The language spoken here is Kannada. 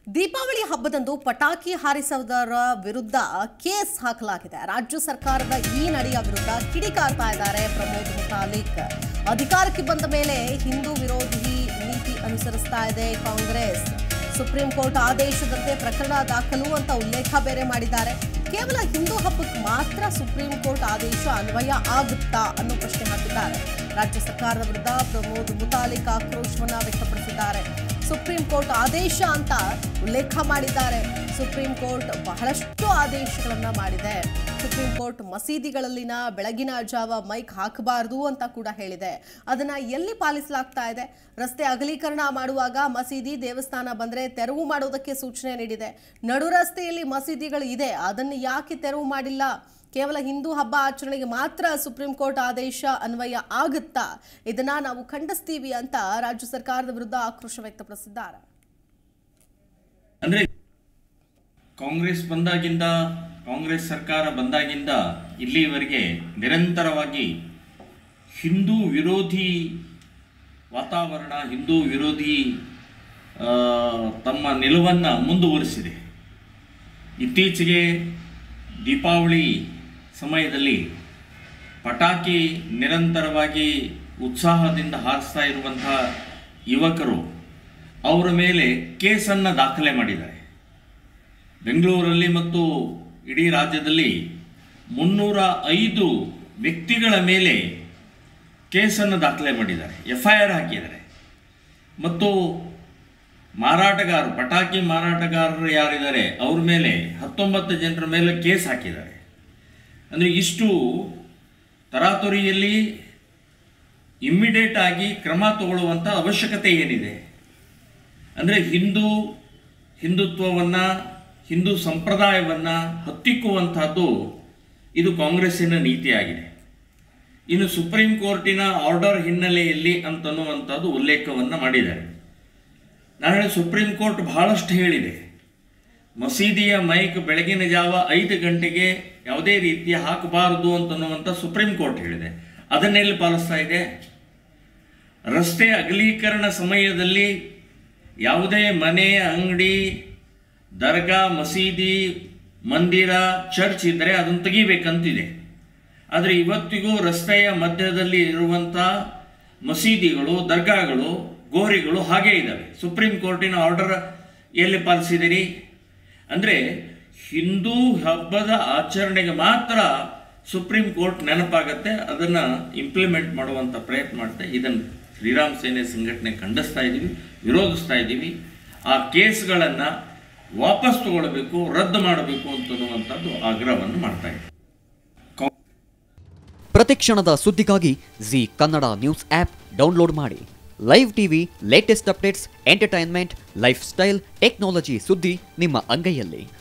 ದೀಪಾವಳಿ ಹಬ್ಬದಂದು ಪಟಾಕಿ ಹಾರಿಸುವುದರ ವಿರುದ್ಧ ಕೇಸ್ ಹಾಕಲಾಗಿದೆ ರಾಜ್ಯ ಸರ್ಕಾರದ ಈ ನಡೆಯ ವಿರುದ್ಧ ಕಿಡಿಕಾರ್ತಾ ಇದ್ದಾರೆ ಪ್ರಮೋದ್ ಮುತಾಲಿಕ್ ಅಧಿಕಾರಕ್ಕೆ ಬಂದ ಮೇಲೆ ಹಿಂದೂ ವಿರೋಧಿ ನೀತಿ ಅನುಸರಿಸ್ತಾ ಇದೆ ಕಾಂಗ್ರೆಸ್ ಸುಪ್ರೀಂ ಕೋರ್ಟ್ ಆದೇಶದಂತೆ ಪ್ರಕರಣ ದಾಖಲು ಅಂತ ಉಲ್ಲೇಖ ಬೇರೆ ಮಾಡಿದ್ದಾರೆ ಕೇವಲ ಹಿಂದೂ ಹಬ್ಬಕ್ಕೆ ಮಾತ್ರ ಸುಪ್ರೀಂ ಕೋರ್ಟ್ ಆದೇಶ ಅನ್ವಯ ಆಗುತ್ತಾ ಅನ್ನೋ ಪ್ರಶ್ನೆ ಹಾಕಿದ್ದಾರೆ ರಾಜ್ಯ ಸರ್ಕಾರದ ವಿರುದ್ಧ ಪ್ರಮೋದ್ ಮುತಾಲಿಕ್ ಆಕ್ರೋಶವನ್ನ ವ್ಯಕ್ತಪಡಿಸಿದ್ದಾರೆ ಸುಪ್ರೀಂ ಕೋರ್ಟ್ ಆದೇಶ ಅಂತ ಉಲ್ಲೇಖ ಮಾಡಿದ್ದಾರೆ ಸುಪ್ರೀಂ ಕೋರ್ಟ್ ಬಹಳಷ್ಟು ಆದೇಶಗಳನ್ನ ಮಾಡಿದೆ ಸುಪ್ರೀಂ ಕೋರ್ಟ್ ಮಸೀದಿಗಳಲ್ಲಿನ ಬೆಳಗಿನ ಜಾವ ಮೈಕ್ ಹಾಕಬಾರದು ಅಂತ ಕೂಡ ಹೇಳಿದೆ ಅದನ್ನ ಎಲ್ಲಿ ಪಾಲಿಸಲಾಗ್ತಾ ಇದೆ ರಸ್ತೆ ಅಗಲೀಕರಣ ಮಾಡುವಾಗ ಮಸೀದಿ ದೇವಸ್ಥಾನ ಬಂದ್ರೆ ತೆರವು ಮಾಡೋದಕ್ಕೆ ಸೂಚನೆ ನೀಡಿದೆ ನಡು ರಸ್ತೆಯಲ್ಲಿ ಮಸೀದಿಗಳು ಇದೆ ಅದನ್ನು ಯಾಕೆ ತೆರವು ಮಾಡಿಲ್ಲ ಕೇವಲ ಹಿಂದೂ ಹಬ್ಬ ಆಚರಣೆಗೆ ಮಾತ್ರ ಸುಪ್ರೀಂ ಕೋರ್ಟ್ ಆದೇಶ ಅನ್ವಯ ಆಗುತ್ತಾ ಇದನ್ನ ನಾವು ಖಂಡಿಸ್ತೀವಿ ಅಂತ ರಾಜ್ಯ ಸರ್ಕಾರದ ವಿರುದ್ಧ ಆಕ್ರೋಶ ವ್ಯಕ್ತಪಡಿಸಿದ್ದಾರೆ ಅಂದರೆ ಕಾಂಗ್ರೆಸ್ ಬಂದಾಗಿಂದ ಕಾಂಗ್ರೆಸ್ ಸರ್ಕಾರ ಬಂದಾಗಿಂದ ಇಲ್ಲಿಯವರೆಗೆ ನಿರಂತರವಾಗಿ ಹಿಂದೂ ವಿರೋಧಿ ವಾತಾವರಣ ಹಿಂದೂ ವಿರೋಧಿ ಆ, ತಮ್ಮ ನಿಲುವನ್ನು ಮುಂದುವರಿಸಿದೆ ಇತ್ತೀಚೆಗೆ ದೀಪಾವಳಿ ಸಮಯದಲ್ಲಿ ಪಟಾಕಿ ನಿರಂತರವಾಗಿ ಉತ್ಸಾಹದಿಂದ ಹಾರಿಸ್ತಾ ಇರುವಂಥ ಯುವಕರು ಅವರ ಮೇಲೆ ಕೇಸನ್ನು ದಾಖಲೆ ಮಾಡಿದ್ದಾರೆ ಬೆಂಗಳೂರಲ್ಲಿ ಮತ್ತು ಇಡೀ ರಾಜ್ಯದಲ್ಲಿ ಮುನ್ನೂರ ಐದು ವ್ಯಕ್ತಿಗಳ ಮೇಲೆ ಕೇಸನ್ನು ದಾಖಲೆ ಮಾಡಿದ್ದಾರೆ ಎಫ್ ಐ ಆರ್ ಹಾಕಿದ್ದಾರೆ ಮತ್ತು ಮಾರಾಟಗಾರರು ಪಟಾಕಿ ಮಾರಾಟಗಾರರು ಯಾರಿದ್ದಾರೆ ಅವ್ರ ಮೇಲೆ ಹತ್ತೊಂಬತ್ತು ಜನರ ಮೇಲೆ ಕೇಸ್ ಹಾಕಿದ್ದಾರೆ ಅಂದರೆ ಇಷ್ಟು ತರಾತುರಿಯಲ್ಲಿ ಇಮ್ಮಿಡಿಯೇಟ್ ಆಗಿ ಕ್ರಮ ತಗೊಳ್ಳುವಂಥ ಅವಶ್ಯಕತೆ ಏನಿದೆ ಅಂದರೆ ಹಿಂದೂ ಹಿಂದುತ್ವವನ್ನು ಹಿಂದೂ ಸಂಪ್ರದಾಯವನ್ನು ಹತ್ತಿಕ್ಕುವಂಥದ್ದು ಇದು ಕಾಂಗ್ರೆಸ್ಸಿನ ನೀತಿಯಾಗಿದೆ ಇನ್ನು ಸುಪ್ರೀಂ ಕೋರ್ಟಿನ ಆರ್ಡರ್ ಹಿನ್ನೆಲೆಯಲ್ಲಿ ಅಂತನ್ನುವಂಥದ್ದು ಉಲ್ಲೇಖವನ್ನು ಮಾಡಿದ್ದಾರೆ ನಾಳೆ ಸುಪ್ರೀಂ ಕೋರ್ಟ್ ಬಹಳಷ್ಟು ಹೇಳಿದೆ ಮಸೀದಿಯ ಮೈಕ್ ಬೆಳಗಿನ ಜಾವ ಐದು ಗಂಟೆಗೆ ಯಾವುದೇ ರೀತಿಯ ಹಾಕಬಾರದು ಅಂತನ್ನುವಂಥ ಸುಪ್ರೀಂ ಕೋರ್ಟ್ ಹೇಳಿದೆ ಅದನ್ನೆಲ್ಲಿ ಪಾಲಿಸ್ತಾ ಇದೆ ರಸ್ತೆ ಅಗಲೀಕರಣ ಸಮಯದಲ್ಲಿ ಯಾವುದೇ ಮನೆ ಅಂಗಡಿ ದರ್ಗಾ ಮಸೀದಿ ಮಂದಿರ ಚರ್ಚ್ ಇದ್ದರೆ ಅದನ್ನು ತೆಗಿಬೇಕಂತಿದೆ ಆದರೆ ಇವತ್ತಿಗೂ ರಸ್ತೆಯ ಮಧ್ಯದಲ್ಲಿ ಇರುವಂಥ ಮಸೀದಿಗಳು ದರ್ಗಾಗಳು ಗೋರಿಗಳು ಹಾಗೇ ಇದ್ದಾವೆ ಸುಪ್ರೀಂ ಕೋರ್ಟಿನ ಆರ್ಡರ್ ಎಲ್ಲಿ ಪಾಲಿಸಿದಿರಿ ಅಂದರೆ ಹಿಂದೂ ಹಬ್ಬದ ಆಚರಣೆಗೆ ಮಾತ್ರ ಸುಪ್ರೀಂ ಕೋರ್ಟ್ ನೆನಪಾಗತ್ತೆ ಅದನ್ನು ಇಂಪ್ಲಿಮೆಂಟ್ ಮಾಡುವಂಥ ಪ್ರಯತ್ನ ಮಾಡುತ್ತೆ ಇದನ್ನು ಶ್ರೀರಾಮ್ ಸೇನೆ ಸಂಘಟನೆ ಖಂಡಿಸ್ತಾ ಇದ್ದೀವಿ ವಿರೋಧಿಸ್ತಾ ಇದ್ದೀವಿ ಆ ಕೇಸ್ಗಳನ್ನು ವಾಪಸ್ ತಗೊಳ್ಬೇಕು ರದ್ದು ಮಾಡಬೇಕು ಅಂತನ್ನುವಂಥದ್ದು ಆಗ್ರಹವನ್ನು ಮಾಡ್ತಾ ಇದ್ದೀವಿ ಪ್ರತಿಕ್ಷಣದ ಸುದ್ದಿಗಾಗಿ Zee Kannada news app download ಮಾಡಿ live TV latest updates entertainment lifestyle technology ಸುದ್ದಿ ನಿಮ್ಮ ಅಂಗೈಯಲ್ಲಿ